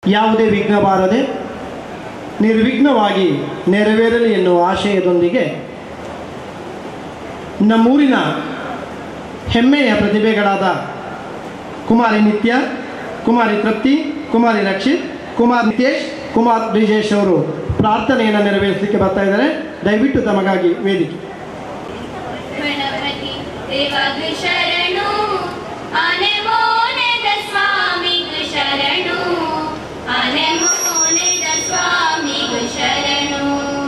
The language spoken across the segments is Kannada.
ಯಾವುದೇ ವಿಘ್ನ ಬಾರದೆ ನಿರ್ವಿಘ್ನವಾಗಿ ನೆರವೇರಲಿ ಎನ್ನುವ ಆಶಯದೊಂದಿಗೆ ನಮ್ಮೂರಿನ ಹೆಮ್ಮೆಯ ಪ್ರತಿಭೆಗಳಾದ ಕುಮಾರಿ ನಿತ್ಯ ಕುಮಾರಿ ತೃಪ್ತಿ ಕುಮಾರಿ ರಕ್ಷಿತ್ ಕುಮಾರ್ ನಿತೇಶ್ ಕುಮಾರ್ ಬ್ರಿಜೇಶ್ ಅವರು ಪ್ರಾರ್ಥನೆಯನ್ನು ನೆರವೇರಿಸಲಿಕ್ಕೆ ಬರ್ತಾ ಇದ್ದಾರೆ ದಯವಿಟ್ಟು ತಮಗಾಗಿ ವೇದಿಕೆ ಗಣಪತಿ ದೇವಾಗ ಶರಣು ಆನೆ ಮೋನೆದ ಸ್ವಾಮಿಗ ಶರಣು ಆನೆ ಮೋನೆದ ಸ್ವಾಮಿಗ ಶರಣು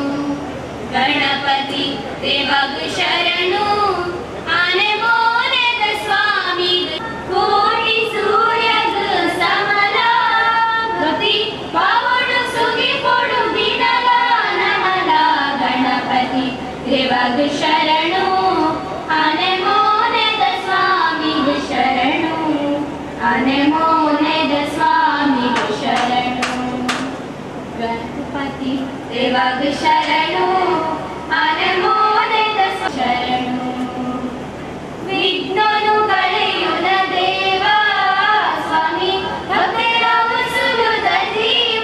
ಗಣಪತಿ ದೇವಾಗ ಶರಣು ಆನೆ ಮೋನೆದ ಸ್ವಾಮಿಗ ಕೋಟಿ ಸೂರ್ಯಗ ಸಮಲ ಗತಿ ಪಾವಡು ಸುಗಿ ಕೊಡು ದಿನಗ ನಮಲ ಗಣಪತಿ ದೇವಾಗ ಶರಣು ಆನೆ ಮೋನೆದ ಸ್ವಾಮಿಗ ಶರಣು ಆನೆ ಮೋನೆದ ಸ್ವಾಮಿಗ ಶರಣು ಗಣಪತಿ ದೇವಾಗ ಶರಣು ಆನೆ ಮೋನೆದ ಶರಣು ವಿಘ್ನನು ಕಳೆಯುದ ದೇವ ಸ್ವಾಮಿ ಭಕ್ತರಾಮ ಸುಲುದ ಜೀವ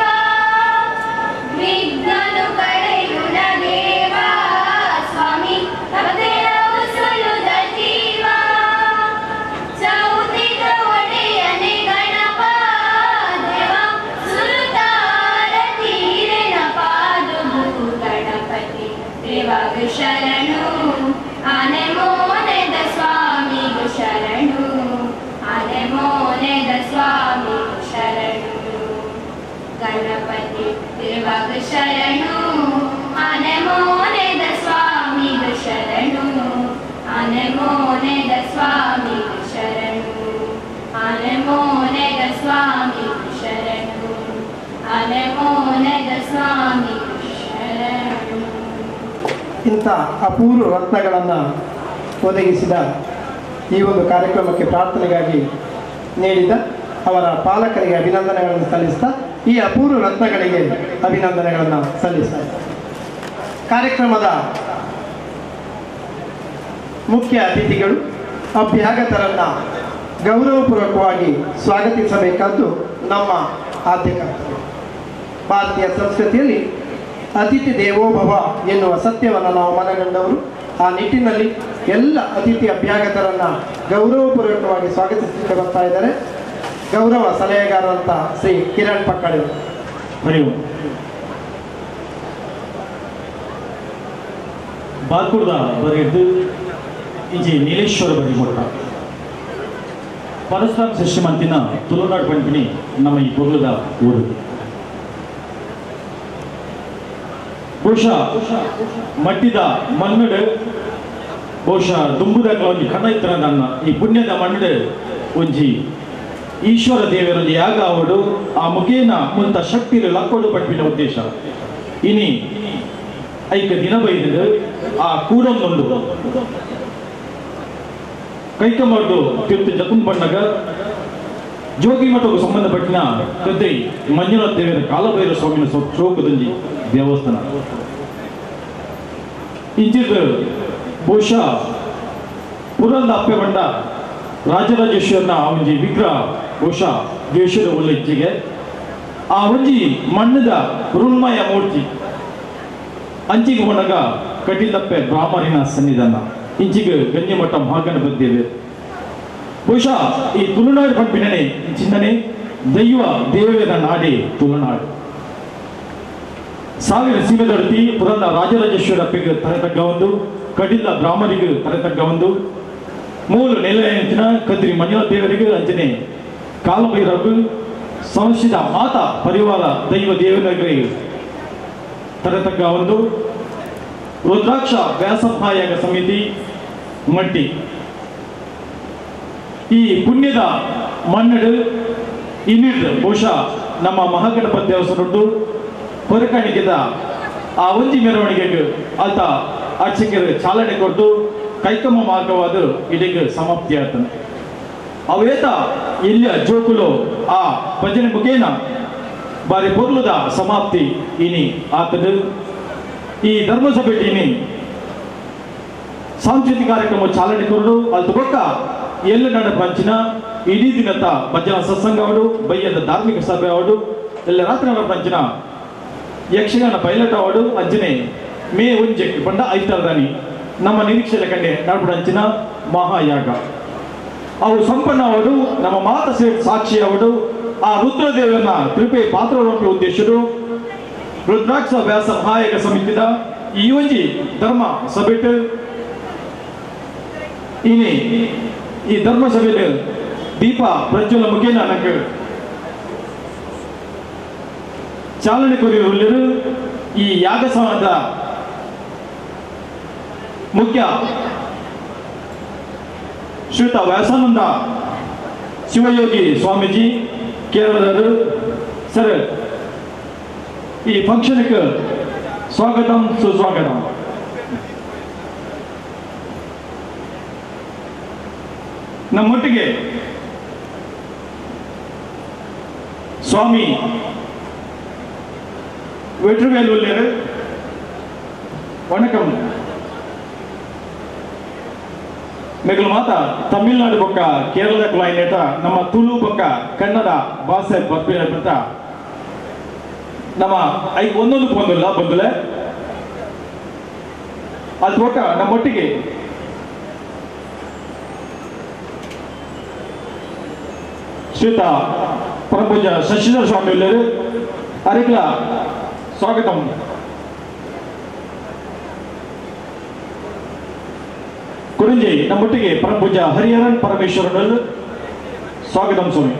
ವಿಘ್ನನು ಕಳೆಯುದ ದೇವ ಸ್ವಾಮಿ ಭಕ್ತರಾಮ ಸುಲುದ ಜೀವ ಚೌತಿಕ ಒಡೆಯನೆ ಗಣಪ ದೇವ ಸುರುತಾರ ತೀರನ ಪಾದುದು ಗಣಪತಿ ದೇವಾಗ ಶರಣು ಆನೆ ಮೋನೆದ ಸ್ವಾಮಿಗು ಶರಣು ಆನೆ ಮೋನೆದ ಸ್ವಾಮಿಗು ಶರಣು ಗಣಪತಿ ದೇವಾಗ ಶರಣು ಆನೆ ಮೋನೆದ ಸ್ವಾಮಿಗು ಶರಣು ಆನೆ ಮೋನೆದ ಸ್ವಾಮಿಗು ಶರಣು ಆನೆ ಮೋನೆದ ಸ್ವಾಮಿಗು ಶರಣು ಆನೆ ಮೋನೆದ ಸ್ವಾಮಿಗು ಶರಣು ಇಂಥ ಅಪೂರ್ವ ರತ್ನಗಳನ್ನು ಒದಗಿಸಿದ ಈ ಒಂದು ಕಾರ್ಯಕ್ರಮಕ್ಕೆ ಪ್ರಾರ್ಥನೆಗಾಗಿ ನೀಡಿದ ಅವರ ಪಾಲಕರಿಗೆ ಅಭಿನಂದನೆಗಳನ್ನು ಸಲ್ಲಿಸ್ತಾ ಈ ಅಪೂರ್ವ ರತ್ನಗಳಿಗೆ ಅಭಿನಂದನೆಗಳನ್ನು ಸಲ್ಲಿಸ್ತಾ ಇದ್ದಾರೆ. ಕಾರ್ಯಕ್ರಮದ ಮುಖ್ಯ ಅತಿಥಿಗಳು ಅಭ್ಯಾಗತರನ್ನ ಗೌರವಪೂರ್ವಕವಾಗಿ ಸ್ವಾಗತಿಸಬೇಕಾದ್ದು ನಮ್ಮ ಆದ್ಯ ಕರ್ತವ್ಯ ಭಾರತೀಯ ಸಂಸ್ಕೃತಿಯಲ್ಲಿ ಅತಿಥಿ ದೇವೋಭವ ಎನ್ನುವ ಸತ್ಯವನ್ನು ನಾವು ಮನಗಂಡವರು ಆ ನಿಟ್ಟಿನಲ್ಲಿ ಎಲ್ಲ ಅತಿಥಿ ಅಭ್ಯಾಗತರನ್ನ ಗೌರವಪೂರ್ವಕವಾಗಿ ಸ್ವಾಗತಿಸಲಿಕ್ಕೆ ಬರ್ತಾ ಇದ್ದಾರೆ ಗೌರವ ಸಲಹೆಗಾರರಂತ ಶ್ರೀ ಕಿರಣ್ ಪಕ್ಕಡೆ ಹರಿ ಓಂ ಬಾರ್ಕುರ್ದ ಬರೆದು ಇಂಜಿ ನೀಲೇಶ್ವರ ಬರಿಮೊಟ್ಟ ಪರಸ್ಪರ ಸೃಷ್ಟಿ ಮಂತಿನ ತುಳುನಾಡು ಪಂಪಿನಿ ನಮ್ಮ ಈ ಪೊರ್ಲದ ಊರು ಬಹುಶಃ ಮಟ್ಟಿದ ಮಣ್ಣುಡು ಬಹುಶಃ ದುಂಬುದಾಗ ಒಂಜಿ ಕಣ್ಣ ಇತ್ತನ ನನ್ನ ಈ ಪುಣ್ಯದ ಮಣ್ಣುಡು ಒಂಜಿ ಈಶ್ವರ ದೇವರೊಂದು ಯಾಗ ಅವಡು ಆ ಮುಖೇನ ಮುಂತ ಶಕ್ತಿಲು ಲಕ್ಕೋಡು ಪಟ್ಪಿನ ಉದ್ದೇಶ ಇನಿ ಐಕ ದಿನ ಬೈದು ಆ ಕೂಡೊಂದೊಂದು ಕೈಕಮರ್ದು ತಿರುತಿ ಜತುನ್ ಬಣ್ಣಗ ಜೋಗಿ ಮಠಕ್ಕೆ ಸಂಬಂಧಪಟ್ಟಿನ ಕದ್ದೈ ಮಂಜುನಾಥ ದೇವರ ಕಾಲಭೈರ ಸ್ವಾಮಿನ ಚೌಕದಂಜಿ ದೇವಸ್ಥಾನ ಇಂಚಿದ ಬಹುಶಃ ಪುರಂದ ಅಪ್ಪೆ ಬಂಡ ರಾಜರಾಜೇಶ್ವರನ ಆ ಒಂಜಿ ವಿಗ್ರಹ ಬಹುಶಃ ದೇಶದ ಒಳ್ಳೆ ಇಚ್ಛೆಗೆ ಆ ಒಂಜಿ ಮಣ್ಣದ ಋಣ್ಮಯ ಮೂರ್ತಿ ಅಂಚಿಗೆ ಒಣಗ ಕಟಿಲಪ್ಪೆ ಬ್ರಾಹ್ಮಣಿನ ಸನ್ನಿಧಾನ ಇಂಚಿಗೆ ಗಂಜಿಮಠ ಮಹಾಗಣಪತಿ ದೇವೆ ಬಹುಶಃ ಈ ತುಳುನಾಡು ಪಂಪಿನನೆ ಚಿಂತನೆ ದೈವ ದೇವರ ನಾಡಿ ತುಳುನಾಡು ಸಾವಿರ ಸೀಮೆದೊಡತಿ ಪುರಂದ ರಾಜರಾಜೇಶ್ವರ ಅಪ್ಪೆಗೆ ತರತಕ್ಕ ಒಂದು ಕಡಿಲ ಬ್ರಾಹ್ಮಣಿಗೆ ತರತಕ್ಕ ಒಂದು ಮೂಲ ನೆಲೆಯಂಚಿನ ಕದ್ರಿ ಮಂಜುನಾಥ ದೇವರಿಗೆ ಅಂಚನೆ ಕಾಲಭೈರವು ಸಂಸ್ಥಿತ ಮಾತಾ ಪರಿವಾರ ದೈವ ದೇವರಿಗೆ ತರತಕ್ಕ ಒಂದು ರುದ್ರಾಕ್ಷ ವ್ಯಾಸಪ್ರಾಯಕ ಸಮಿತಿ ಮಟ್ಟಿ ಈ ಪುಣ್ಯದ ಮಣ್ಣಡು ಇನ್ನಿಡ್ ಬಹುಶಃ ನಮ್ಮ ಮಹಾಗಣಪತಿ ದೇವಸ್ಥಾನದ್ದು ಹೊರಕಾಣಿಕೆದ ಆ ಒಂಜಿ ಮೆರವಣಿಗೆಗೆ ಆತ ಅರ್ಚಕರು ಚಾಲನೆ ಕೊಟ್ಟು ಕೈಕಮ್ಮ ಮಾರ್ಗವಾದ ಇಲ್ಲಿಗೆ ಸಮಾಪ್ತಿ ಆತನು ಅವೇತ ಇಲ್ಲ ಜೋಕುಲು ಆ ಭಜನೆ ಮುಖೇನ ಬಾರಿ ಪೊರ್ಲುದ ಸಮಾಪ್ತಿ ಇನಿ ಆತದು ಈ ಧರ್ಮಸಭೆ ಇನಿ ಸಾಂಸ್ಕೃತಿಕ ಕಾರ್ಯಕ್ರಮ ಚಾಲನೆ ಕೊರಡು ಅಲ್ಲಿ ಬೊಕ್ಕ ಎಲ್ಲ ನಡ ಪಂಚಿನ ಇಡೀ ದಿನದ ಭಜನಾ ಸತ್ಸಂಗ ಅವಡು ಬಯ್ಯದ ಧಾರ್ಮಿಕ ಸಭೆ ಅವಡು ಎಲ್ಲ ರಾತ್ರಿ ಅಂಚಿನ ಯಕ್ಷಗಾನ ಪೈಲಟ್ ಅವಾರ್ಡು ಅಂಚನೆ ಮೇ ಒಂಜಕ್ಕೆ ಪಂಡ ಐತಾರ್ದಾನಿ ನಮ್ಮ ನಿರೀಕ್ಷೆಲೆ ಕಂಡೆ ನಡ್ಬಿಡ ಅಂಚಿನ ಮಹಾಯಾಗ ಅವು ಸಂಪನ್ನ ಅವರು ನಮ್ಮ ಮಾತ ಸೇಟ್ ಸಾಕ್ಷಿ ಅವರು ಆ ರುದ್ರದೇವನ ಕೃಪೆ ಪಾತ್ರವನ್ನು ಉದ್ದೇಶರು ರುದ್ರಾಕ್ಷ ವ್ಯಾಸ ಸಹಾಯಕ ಸಮಿತಿದ ಈ ಒಂಜಿ ಧರ್ಮ ಸಭೆಟ್ ಇನಿ ಈ ಧರ್ಮ ಸಭೆಲು ದೀಪ ಪ್ರಜ್ವಲ ಮುಖೇನ ನನಗೆ ಚಾಲನೆ ಕೊರಿಯುವಲ್ಲರು ಈ ಯಾಗಸವನದ ಮುಖ್ಯ ಶ್ರೀಯುತ ವ್ಯಾಸಾನಂದ ಶಿವಯೋಗಿ ಸ್ವಾಮೀಜಿ ಕೇರಳದವರು ಸರ್ ಈ ಫಂಕ್ಷನ್ಗೆ ಸ್ವಾಗತಂ ಸುಸ್ವಾಗತಂ ನಮ್ಮೊಟ್ಟಿಗೆ ಸ್ವಾಮಿ வெற்றிவேல் உள்ளியர் வணக்கம் ಮಿಗಲು ಮಾತ ತಮಿಳ್ನಾಡು ಪಕ್ಕ ಕೇರಳದ ಕುಲಾಯಿನೇಟ ನಮ್ಮ ತುಳು ಪಕ್ಕ ಕನ್ನಡ ಭಾಷೆ ಬರ್ಪಿನ ಅಂತ ನಮ್ಮ ಐ ಒಂದೊಂದು ಬಂದಿಲ್ಲ ಬಂದಲೆ ಅದು ಪಕ್ಕ ನಮ್ಮೊಟ್ಟಿಗೆ ಶ್ರೀತ ಪರಪೂಜ ಶಶಿಧರ ಸ್ವಾಮಿ ಉಳ್ಳರು ಅರಿಕಲ ಸ್ವಾಗತಂ ಕುರಿಂಜಿ ನಮ್ಮೊಟ್ಟಿಗೆ ಪರಪೂಜ ಹರಿಹರನ್ ಪರಮೇಶ್ವರನಲ್ಲಿ ಸ್ವಾಗತಂ ಸ್ವಾಮಿ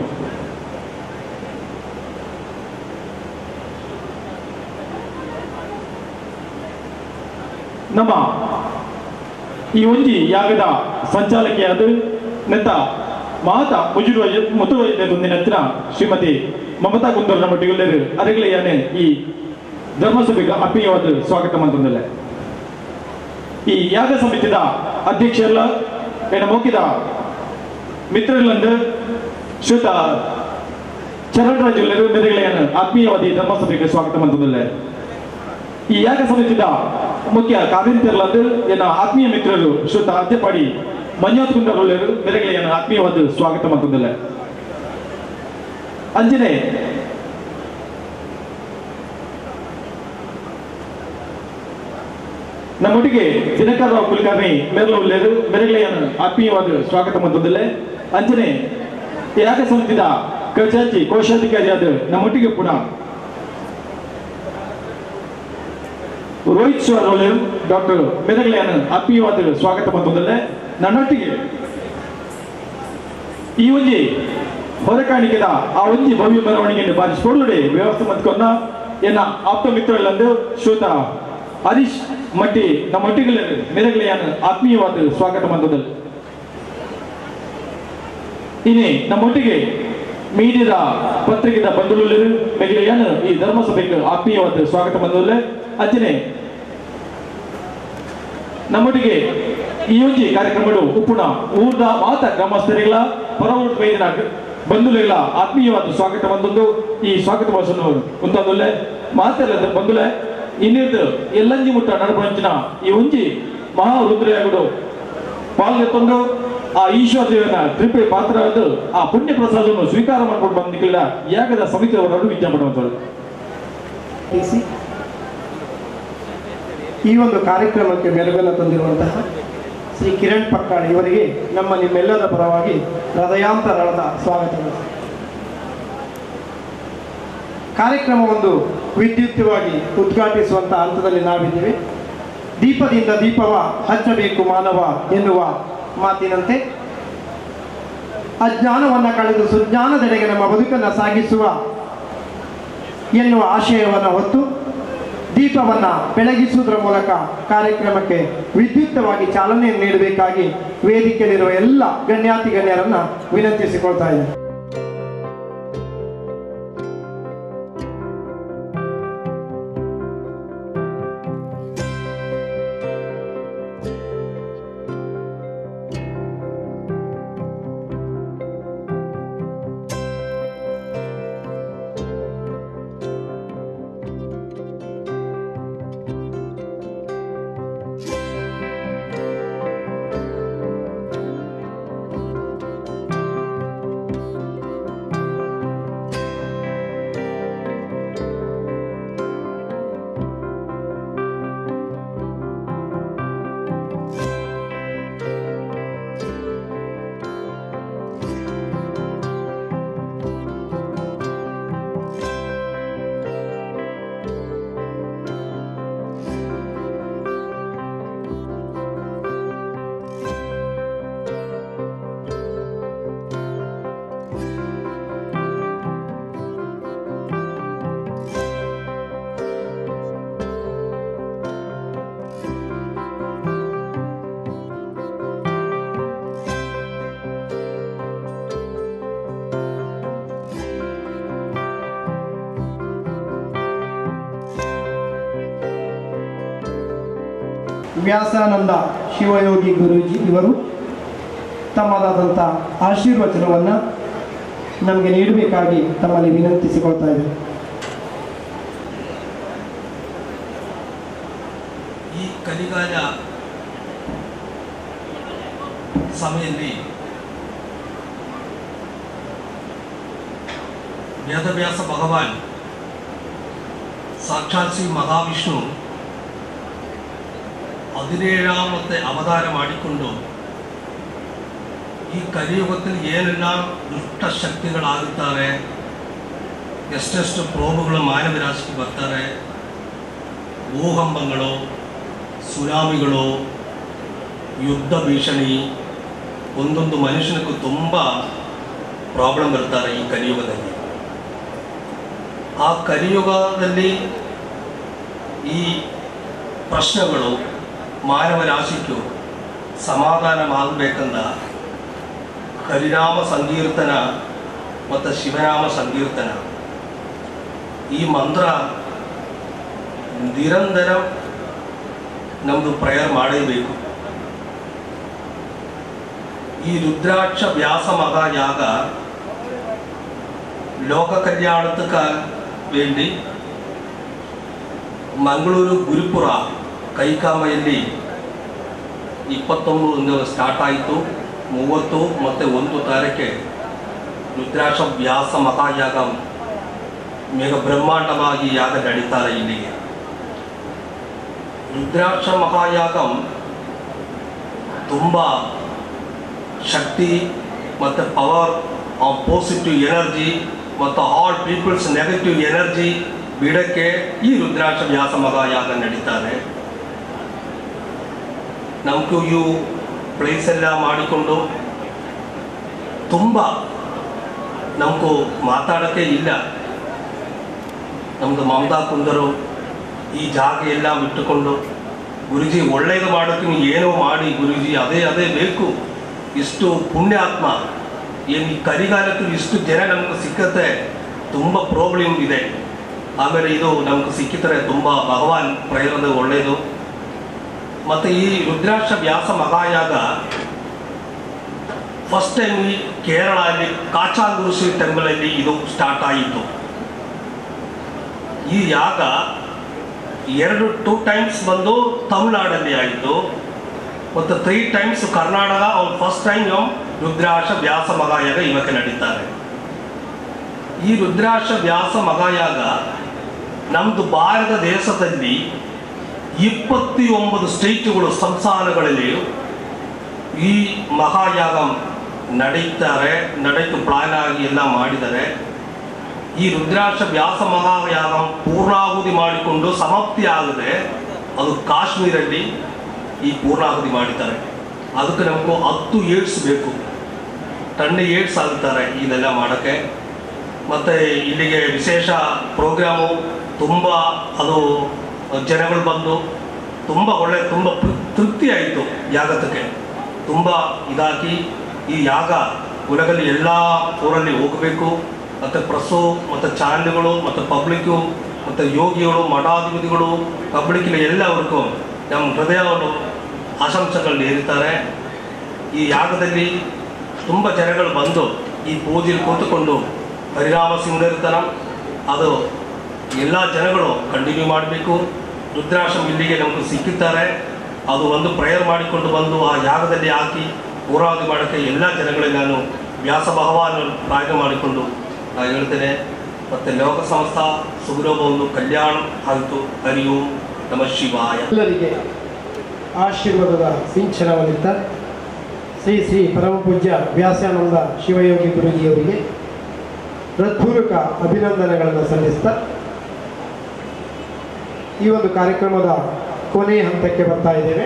ನಮ್ಮ ಈ ಒಂಜಿ ಯಾಗದ ಸಂಚಾಲಕಿಯಾದ ನೆತ್ತ ಮಾತ ಮುಜುರು ಮುತುವೈದ್ಯದೊಂದಿನ ಹತ್ತಿರ ಶ್ರೀಮತಿ ಮಮತಾ ಕುಂದರ್ ನಮ್ಮೊಟ್ಟಿಗೆ ಉಳ್ಳರು ಅರಗಲೆಯಾನೆ ಈ ಧರ್ಮಸಭೆಗೆ ಅಪ್ಪಿಯವಾದ ಸ್ವಾಗತ ಅಂತಂದಲ್ಲ ಈ ಯಾಗ ಸಮಿತಿದ ಅಧ್ಯಕ್ಷರೆಲ್ಲ ಏನ ಮೋಕಿದ ಮಿತ್ರರ್ಲಂದು ಶ್ರೀತ ಚರಣ್ ರಾಜ್ ಉಳ್ಳರು ಮೆರಗಲೆಯನ್ನು ಆತ್ಮೀಯವಾದ ಈ ಧರ್ಮಸಭೆಗೆ ಸ್ವಾಗತ ಅಂತಂದಲ್ಲ ಈ ಯಾಗ ಸಮಿತಿದ ಮುಖ್ಯ ಕಾರ್ಯಂತರ್ಲಂದು ಏನ ಆತ್ಮೀಯ ಮಿತ್ರರು ಶ್ರೀತ ಅಧ್ಯಪಾಡಿ ಮಂಜುನಾಥ್ ಕುಂದರ್ ಉಳ್ಳರು ಮೆರಗಲೆಯನ್ನು ಆತ್ಮೀಯವಾದ ಸ್ವಾಗತ ಅಂತಂದಲ್ಲ ಅಂಜನೆ ನಮ್ಮೊಟ್ಟಿಗೆ ದಿನಕರ ಕುಲಕರ್ಣಿ ಮೆರಲ ಉಳ್ಳೇರು ಮೆರಗಲೆಯನ್ನು ಆತ್ಮೀಯವಾದ ಸ್ವಾಗತ ಮಂತಂದಲ್ಲೇ ಅಂಜನೆ ಯಾಗ ಸಮಿತಿದ ಖಜಾಂಚಿ ಕೋಶಾಧಿಕಾರಿಯಾದ ನಮ್ಮೊಟ್ಟಿಗೆ ಪುನಃ ರೋಹಿತ್ ಶೋರ್ ಅವರು ಡಾಕ್ಟರ್ ಮೆರಗಲೆಯನ್ನು ಆತ್ಮೀಯವಾದ ಸ್ವಾಗತ ಮಂತಂದಲ್ಲೇ ನನ್ನೊಟ್ಟಿಗೆ ಈ ಒಂಜಿ ಹೊರಕಾಣಿಕೆದ ಆ ಒಂಜಿ ಭವ್ಯ ಮೆರವಣಿಗೆಯನ್ನು ಬಾರಿಸಿಕೊಳ್ಳುಡೆ ವ್ಯವಸ್ಥೆ ಮತ್ಕೊಂಡ ಎನ್ನ ಆಪ್ತ ಮಿತ್ರಗಳಂದು ಶ್ರೋತ ಹರೀಶ್ ಮಟ್ಟಿ ನಮ್ಮ ಒಟ್ಟಿಗೆ ಮೆರಗಲೆಯನ್ನು ಆತ್ಮೀಯವಾದ ಸ್ವಾಗತ ಮಂತದಲ್ಲಿ ಇನ್ನೇ ನಮ್ಮೊಟ್ಟಿಗೆ ಮೀಡಿಯಾದ ಪತ್ರಿಕೆದ ಬಂಧುಗಳು ಮೆಗಲೆಯನ್ನು ಈ ಧರ್ಮಸಭೆಗೆ ಆತ್ಮೀಯವಾದ ಸ್ವಾಗತ ಬಂದಲ್ಲೇ ಅಂಚನೆ ನಮ್ಮೊಟ್ಟಿಗೆ ಈ ಒಂಜಿ ಕಾರ್ಯಕ್ರಮಗಳು ಉಪ್ಪುಣ ಊರ್ದ ಮಾತ ಗ್ರಾಮಸ್ಥರಿಗಳ ಪರವೂಟ ವೈದ್ಯರ ಬಂಧುಗಳ ಆತ್ಮೀಯವಾದ ಸ್ವಾಗತ ಬಂದೊಂದು ಈ ಸ್ವಾಗತ ಭಾಷಣ ಉಂತಾದೊಲ್ಲೆ ಮಾತೆಲ್ಲ ಬಂಧುಲೆ ಇನ್ನಿರ್ದು ಎಲ್ಲಂಜಿ ಮುಟ್ಟ ನಡಪಂಚಿನ ಈ ಒಂಜಿ ಮಹಾ ರುದ್ರಯಾಗುಡು ಪಾಲ್ಗೆತ್ತೊಂದು ಆ ಈಶ್ವರ ದೇವನ ಕೃಪೆ ಪಾತ್ರ ಆದ ಆ ಪುಣ್ಯ ಪ್ರಸಾದವನ್ನು ಸ್ವೀಕಾರ ಮಾಡ್ಕೊಂಡು ಬಂದಿಲ್ಲ ಯಾಗದ ಸಮಿತಿಯವರನ್ನು ವಿಜ್ಞಾಪನೆ ಮಾಡ್ತಾರೆ ತಿಳಿಸಿ ಈ ಒಂದು ಕಾರ್ಯಕ್ರಮಕ್ಕೆ ಮೆರುಗನ್ನು ತಂದಿರುವಂತಹ ಶ್ರೀ ಕಿರಣ್ ಪಕ್ಕಾಳ್ ಇವರಿಗೆ ನಮ್ಮ ನಿಮ್ಮೆಲ್ಲರ ಪರವಾಗಿ ಹೃದಯಾಂತರಾಳದ ಸ್ವಾಗತಗಳು ಕಾರ್ಯಕ್ರಮ ಒಂದು ವಿದ್ಯುಕ್ತವಾಗಿ ಉದ್ಘಾಟಿಸುವಂಥ ಹಂತದಲ್ಲಿ ನಾವಿದ್ದೇವೆ ದೀಪದಿಂದ ದೀಪವ ಹಚ್ಚಬೇಕು ಮಾನವ ಎನ್ನುವ ಮಾತಿನಂತೆ ಅಜ್ಞಾನವನ್ನು ಕಳೆದು ಸುಜ್ಞಾನದೆಡೆಗೆ ನಮ್ಮ ಬದುಕನ್ನು ಸಾಗಿಸುವ ಎನ್ನುವ ಆಶಯವನ್ನು ಹೊತ್ತು ದೀಪವನ್ನು ಬೆಳಗಿಸುವುದರ ಮೂಲಕ ಕಾರ್ಯಕ್ರಮಕ್ಕೆ ವಿದ್ಯುಕ್ತವಾಗಿ ಚಾಲನೆ ನೀಡಬೇಕಾಗಿ ವೇದಿಕೆಯಲ್ಲಿರುವ ಎಲ್ಲ ಗಣ್ಯಾತಿ ಗಣ್ಯರನ್ನ ವಿನಂತಿಸಿಕೊಳ್ತಾ ಇದ್ದೇನೆ ವ್ಯಾಸಾನಂದ ಶಿವಯೋಗಿ ಗುರೂಜಿ ಇವರು ತಮ್ಮದಾದಂಥ ಆಶೀರ್ವಚನವನ್ನು ನಮಗೆ ನೀಡಬೇಕಾಗಿ ತಮ್ಮಲ್ಲಿ ವಿನಂತಿಸಿಕೊಳ್ತಾ ಇದ್ದೇವೆ ಈ ಕಲಿಗಾಲ ಸಮಯದಲ್ಲಿ ವೇದವ್ಯಾಸ ಭಗವಾನ್ ಸಾಕ್ಷಾತ್ ಶ್ರೀ ಮಹಾವಿಷ್ಣು ಹದಿನೇಳಾಮത്തെ ಅವತಾರ ಮಾಡಿಕೊಂಡು ಈ ಕಲಿಯುಗದಲ್ಲಿ ಏನೆಲ್ಲ ದುಷ್ಟ ಶಕ್ತಿಗಳಾಗುತ್ತಾರೆ ಎಷ್ಟೆಷ್ಟು ಪ್ರೋಭಗಳು ಮಾನವ ರಾಶಿಗೆ ಬರ್ತಾರೆ ಭೂಕಂಪಗಳು ಸುನಾಮಿಗಳು ಯುದ್ಧ ಭೀಷಣಿ ಒಂದೊಂದು ಮನುಷ್ಯನಿಗೂ ತುಂಬ ಪ್ರಾಬ್ಲಮ್ ಬರ್ತಾರೆ ಈ ಕಲಿಯುಗದಲ್ಲಿ ಆ ಕಲಿಯುಗದಲ್ಲಿ ಈ ಪ್ರಶ್ನೆಗಳು ಮಾನವ ರಾಶಿಗೂ ಸಮಾಧಾನವಾಗಬೇಕಂದ ಹರಿನಾಮ ಸಂಕೀರ್ತನ ಮತ್ತು ಶಿವನಾಮ ಸಂಕೀರ್ತನ ಈ ಮಂತ್ರ ನಿರಂತರ ನಮ್ಮದು ಪ್ರೇಯರ್ ಮಾಡಲೇಬೇಕು ಈ ರುದ್ರಾಕ್ಷ ವ್ಯಾಸ ಮಹಾಯಾಗ ಲೋಕ ಕಲ್ಯಾಣಕ್ಕೆ ವೇണ്ടി ಮಂಗಳೂರು ಗುರುಪುರ ಕೈಕಾಮೆಯಲ್ಲಿ ಇಪ್ಪತ್ತೊಂದು ಸ್ಟಾರ್ಟ್ ಆಯಿತು ಮೂವತ್ತು ಮತ್ತು ಒಂದು ತಾರೀಕೆ ರುದ್ರಾಕ್ಷ ವ್ಯಾಸ ಮಹಾಯಾಗ ಮೇಘ ಬ್ರಹ್ಮಾಂಡವಾಗಿ ಯಾಗ ನಡೀತಾರೆ ಇಲ್ಲಿಗೆ ರುದ್ರಾಕ್ಷ ಮಹಾಯಾಗಂ ತುಂಬ ಶಕ್ತಿ ಮತ್ತು ಪವರ್ ಆಫ್ ಪಾಸಿಟಿವ್ ಎನರ್ಜಿ ಮತ್ತು ಆಲ್ ಪೀಪಲ್ಸ್ ನೆಗೆಟಿವ್ ಎನರ್ಜಿ ಬಿಡಕ್ಕೆ ಈ ರುದ್ರಾಕ್ಷ ವ್ಯಾಸ ಮಹಾಯಾಗ ನಡೀತಾರೆ ನಮಗೂ ಇವು ಪ್ಲೇಸ್ ಎಲ್ಲ ಮಾಡಿಕೊಂಡು ತುಂಬ ನಮಗೂ ಮಾತಾಡೋಕ್ಕೆ ಇಲ್ಲ ನಮ್ಮದು ಮಮತಾ ಕುಂದರು ಈ ಜಾಗ ಎಲ್ಲ ಬಿಟ್ಟುಕೊಂಡು ಗುರುಜಿ ಒಳ್ಳೇದು ಮಾಡೋಕ್ಕೆ ನೀವು ಏನೋ ಮಾಡಿ ಗುರುಜಿ ಅದೇ ಅದೇ ಬೇಕು ಇಷ್ಟು ಪುಣ್ಯಾತ್ಮ ಏನು ಈ ಕರಿಗಾಲಕ್ಕೂ ಇಷ್ಟು ಜನ ನಮ್ಗೆ ಸಿಕ್ಕತ್ತೆ ತುಂಬ ಪ್ರಾಬ್ಲಮ್ ಇದೆ ಆಮೇಲೆ ಇದು ನಮ್ಗೆ ಸಿಕ್ಕಿದ್ರೆ ತುಂಬ ಭಗವಾನ್ ಪ್ರೇರಣೆ ಒಳ್ಳೆಯದು ಮತ್ತು ಈ ರುದ್ರಾಕ್ಷ ವ್ಯಾಸ ಮಹಾಯಾಗ ಫಸ್ಟ್ ಟೈಮ್ ಈ ಕೇರಳದಲ್ಲಿ ಕಾಚಾಗುರುಸಿ ಟೆಂಪಲಲ್ಲಿ ಇದು ಸ್ಟಾರ್ಟ್ ಆಯಿತು ಈ ಯಾಗ ಎರಡು ಟೂ ಟೈಮ್ಸ್ ಬಂದು ತಮಿಳುನಾಡಲ್ಲಿ ಆಯಿತು ಮತ್ತು ತ್ರೀ ಟೈಮ್ಸ್ ಕರ್ನಾಟಕ ಅವ್ರು ಫಸ್ಟ್ ಟೈಮ್ ರುದ್ರಾಕ್ಷ ವ್ಯಾಸ ಮಹಾಯಾಗ ಇವಕ್ಕೆ ನಡೀತಾರೆ ಈ ರುದ್ರಾಕ್ಷ ವ್ಯಾಸ ಮಹಾಯಾಗ ನಮ್ಮದು ಭಾರತ ದೇಶದಲ್ಲಿ ಇಪ್ಪತ್ತೊಂಬತ್ತು ಸ್ಟೇಟ್ಗಳು ಸಂಸ್ಥಾನಗಳಲ್ಲಿ ಈ ಮಹಾಯಾಗ ನಡೀತಾರೆ ನಡೆದು ಪ್ಲಾನ್ ಆಗಿ ಎಲ್ಲ ಮಾಡಿದ್ದಾರೆ ಈ ರುದ್ರಾಕ್ಷ ವ್ಯಾಸ ಮಹಾಯಾಗ ಪೂರ್ಣಾಹುತಿ ಮಾಡಿಕೊಂಡು ಸಮಾಪ್ತಿ ಆಗದೆ ಅದು ಕಾಶ್ಮೀರಲ್ಲಿ ಈ ಪೂರ್ಣಾಹುತಿ ಮಾಡಿದ್ದಾರೆ ಅದಕ್ಕೆ ನಮಗೂ ಹತ್ತು ಏಡ್ಸ್ ಬೇಕು ಟನ್ ಏಡ್ಸ್ ಆಗುತ್ತಾರೆ ಇದೆಲ್ಲ ಮಾಡೋಕ್ಕೆ ಮತ್ತು ಇಲ್ಲಿಗೆ ವಿಶೇಷ ಪ್ರೋಗ್ರಾಮು ತುಂಬ ಅದು ಜನಗಳು ಬಂದು ತುಂಬ ಒಳ್ಳೆ ತುಂಬ ತೃ- ತೃಪ್ತಿ ಆಯಿತು ಯಾಗಕ್ಕೆ ತುಂಬ ಇದಾಗಿ ಈ ಯಾಗ ಉಲಗಲ್ಲಿ ಎಲ್ಲ ಊರಲ್ಲಿ ಹೋಗಬೇಕು ಮತ್ತು ಪ್ರೆಸ್ಸು ಮತ್ತು ಚಾನಲ್ಗಳು ಮತ್ತು ಪಬ್ಲಿಕ್ಕು ಮತ್ತು ಯೋಗಿಗಳು ಮಠಾಧಿಪತಿಗಳು ಪಬ್ಲಿಕ್ ಎಲ್ಲವರಿಗೂ ನಮ್ಮ ಹೃದಯವನ್ನು ಆಶಂಸೆಗಳು ನೀಡುತ್ತಾರೆ ಈ ಯಾಗದಲ್ಲಿ ತುಂಬ ಜನಗಳು ಬಂದು ಈ ಪೂಜೆಯಲ್ಲಿ ಕೂತುಕೊಂಡು ಹರಿರಾಮ ಸಿಂಗರಿತನ ಅದು ಎಲ್ಲ ಜನಗಳು ಕಂಟಿನ್ಯೂ ಮಾಡಬೇಕು ರುದ್ರಾಶ್ರಮ ಇಲ್ಲಿಗೆ ನಮಗೆ ಸಿಕ್ಕಿದ್ದಾರೆ ಅದು ಒಂದು ಪ್ರೇಯರ್ ಮಾಡಿಕೊಂಡು ಬಂದು ಆ ಯಾಗದಲ್ಲಿ ಹಾಕಿ ಪೂರಾವಧಿ ಮಾಡೋಕ್ಕೆ ಎಲ್ಲ ಜನಗಳಿಗೆ ನಾನು ವ್ಯಾಸ ಭಗವಾನ್ ಪ್ರಾರ್ಥನೆ ಮಾಡಿಕೊಂಡು ನಾನು ಹೇಳ್ತೇನೆ ಮತ್ತು ಲೋಕ ಸಂಸ್ಥಾ ಸುಗ್ರಹ ಒಂದು ಕಲ್ಯಾಣ ಆಯಿತು ಹರಿ ಓಂ ನಮಃ ಶಿವಾಯ ಎಲ್ಲರಿಗೆ ಆಶೀರ್ವಾದದ ಸಿಂಚನವನ್ನಿತ್ತ ಶ್ರೀ ಶ್ರೀ ಪರಮ ಪೂಜ್ಯ ವ್ಯಾಸಾನಂದ ಶಿವಯೋಗಿ ಗುರುಜಿಯವರಿಗೆ ಹೃತ್ಪೂರ್ವಕ ಅಭಿನಂದನೆಗಳನ್ನು ಸಲ್ಲಿಸ್ತಾ ಈ ಒಂದು ಕಾರ್ಯಕ್ರಮದ ಕೊನೆಯ ಹಂತಕ್ಕೆ ಬರ್ತಾ ಇದ್ದೇವೆ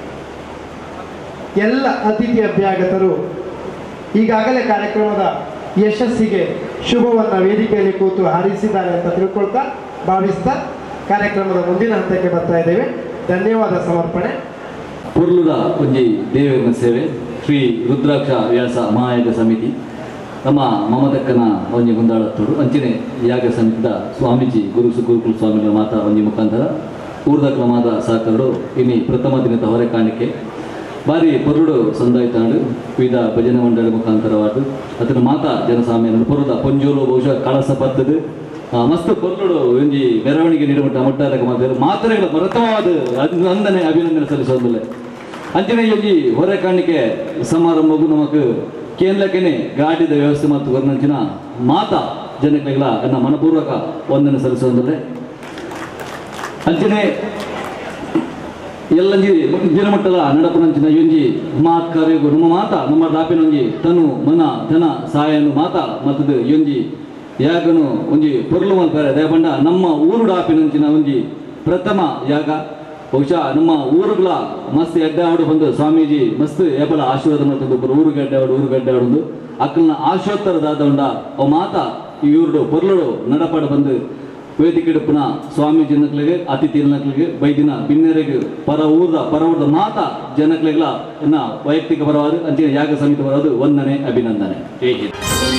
ಎಲ್ಲ ಅತಿಥಿ ಅಭ್ಯಾಗತರು ಈಗಾಗಲೇ ಕಾರ್ಯಕ್ರಮದ ಯಶಸ್ಸಿಗೆ ಶುಭವನ್ನು ವೇದಿಕೆಯಲ್ಲಿ ಕೂತು ಹಾರೈಸಿದ್ದಾರೆ ಅಂತ ತಿಳ್ಕೊಳ್ತಾ ಭಾವಿಸ್ತಾ ಕಾರ್ಯಕ್ರಮದ ಮುಂದಿನ ಹಂತಕ್ಕೆ ಬರ್ತಾ ಇದ್ದೇವೆ ಧನ್ಯವಾದ ಸಮರ್ಪಣೆ ಪುರ್ಲುದ ಒಂಜಿ ದೇವರ ಸೇವೆ ಶ್ರೀ ರುದ್ರಾಕ್ಷ ವ್ಯಾಸ ಮಹಾಯಾಗ ಸಮಿತಿ ನಮ್ಮ ಮಮದಕ್ಕನ ಒಂಜಿ ಮುಂದಾಳತ್ತೋಡು ಅಂಚಿನೆ ಯಾಗ ಸಮಿತಿದ ಸ್ವಾಮೀಜಿ ಗುರು ಗುರುಕುಲ ಸ್ವಾಮಿಗಳ ಮಾತಾ ಒಂಜಿ ಮುಖಾಂತರ ಊರ್ದ ಕ್ರಮದ ಸಾಕರು ಇನಿ ಪ್ರಥಮ ದಿನದ ಹೊರೆ ಕಾಣಿಕೆ ಬಾರಿ ಪೊರುಡು ಸಂದಾಯ್ತಾಂಡು ವಿವಿಧ ಭಜನೆ ಮಂಡಳಿ ಮುಖಾಂತರವಾದ ಅತನ ಮಾತಾ ಜನಸಾಮಾನ್ಯರು ಪೊರುದ ಪೊಂಜೋಲು ಬಹುಶಃ ಕಳಸ ಬರ್ತದೆ ಆ, ಮಸ್ತ್ ಪೊರುಡು ಒಂಜಿ ಮೆರವಣಿಗೆ ನೀಡುಮಟ್ಟ ಮುಟ್ಟಾದಕ ಮಾತಾಡ ಮಾತ್ರೆಗಳ ಮರತವಾದ ಅಂದನೆ ಅಭಿನಂದನೆ ಸಲ್ಲಿಸೋದಿಲ್ಲ ಅಂಚನೆ ಒಂಜಿ ಹೊರೆ ಕಾಣಿಕೆ ಸಮಾರಂಭವು ನಮಕ್ ಕೇಂದ್ರಕ್ಕೇನೆ ಗಾಡಿದ ವ್ಯವಸ್ಥೆ ಮತ್ತು ವರ್ಣಂಚಿನ ಮಾತಾ ಜನಕ್ಲೆಗಳ ನನ್ನ ಮನಪೂರ್ವಕ ವಂದನೆ ಸಲ್ಲಿಸೋದಿಲ್ಲ ಅಂಚನೆ ಎಲ್ಲಂಜಿ ದಿನಮಟ್ಟದ ನಡಪನಂಚಿನ ಯೊಂಜಿ ಮಾತ್ ಕಾರ್ಯಗು ನಮ್ಮ ಮಾತ ನಮ್ಮ ದಾಪಿನೊಂಜಿ ತನು ಮನ ಧನ ಸಾಯನು ಮಾತ ಮತ್ತದು ಯೊಂಜಿ ಯಾಗನು ಒಂಜಿ ಪೊರ್ಲು ಮಲ್ಪರೆ ದಯಪಂಡ ನಮ್ಮ ಊರು ಡಾಪಿನಂಚಿನ ಒಂಜಿ ಪ್ರಥಮ ಯಾಗ ಬಹುಶಃ ನಮ್ಮ ಊರುಗಳ ಮಸ್ತ್ ಎಡ್ಡಾವಡು ಬಂದು ಸ್ವಾಮೀಜಿ ಮಸ್ತ್ ಏಪಲ ಆಶೀರ್ವಾದ ಮಾಡ್ತಂದು ಒಬ್ಬರು ಊರಿಗೆ ಅಡ್ಡಾವಡು ಊರಿಗೆ ಅಡ್ಡಾವಡು ಅಕ್ಕಲ್ನ ಆಶೋತ್ತರದಾದ ಉಂಡ ಅವು ಮಾತ ಈ ಊರುಡು ಪೊರ್ಲುಡು ನಡಪಾಡು ಬಂದು ವೇದಿಕೆಡುಪ್ಪುನ ಸ್ವಾಮೀಜಿ ನಕ್ಲಿಗೆ ಅತಿಥಿ ನಕ್ಲಿಗೆ ಬೈದಿನ ಬಿನ್ನೆರೆಗೆ ಪರ ಊರ್ದ ಪರ ಊರ್ದ ಮಾತ ಜನಕ್ಲೆಗಳ ಇನ್ನ ವೈಯಕ್ತಿಕ ಪರವಾದ ಅಂಚಿನ ಯಾಗ ಸಮಿತಿ ಬರೋದು ವಂದನೆ ಅಭಿನಂದನೆ ಜೈ ಹಿಂದ್